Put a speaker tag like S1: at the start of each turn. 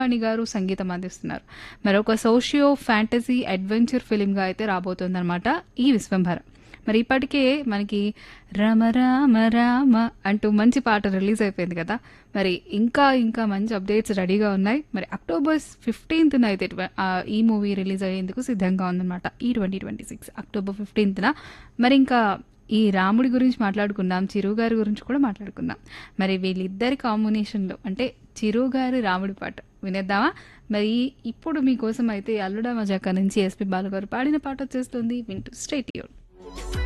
S1: వాణి గారు సంగీతం అందిస్తున్నారు మరొక సోషియో ఫ్యాంటసీ అడ్వెంచర్ ఫిలింగా అయితే రాబోతోందనమాట ఈ విశ్వంభర మరి ఇప్పటికే మనకి రమ రామ రామ అంటూ మంచి పాట రిలీజ్ అయిపోయింది కదా మరి ఇంకా ఇంకా మంచి అప్డేట్స్ రెడీగా ఉన్నాయి మరి అక్టోబర్ ఫిఫ్టీన్త్న అయితే ట్వ- ఆ, ఈ మూవీ రిలీజ్ అయ్యేందుకు సిద్ధంగా ఉందన్నమాట ఈ ట్వంటీ ట్వంటీ సిక్స్ అక్టోబర్ ఫిఫ్టీన్త్న మరి ఇంకా ఈ రాముడి గురించి మాట్లాడుకున్నాం చిరు గారి గురించి కూడా మాట్లాడుకున్నాం మరి వీళ్ళిద్దరి కాంబినేషన్లో అంటే చిరు గారి రాముడి పాట వినేద్దామా మరి ఇప్పుడు మీకోసం అయితే అల్లుడా మజాకా నుంచి ఎస్పి బాలు గారు పాడిన పాట వచ్చేస్తుంది వింటూ స్ట్రైట్ యూన్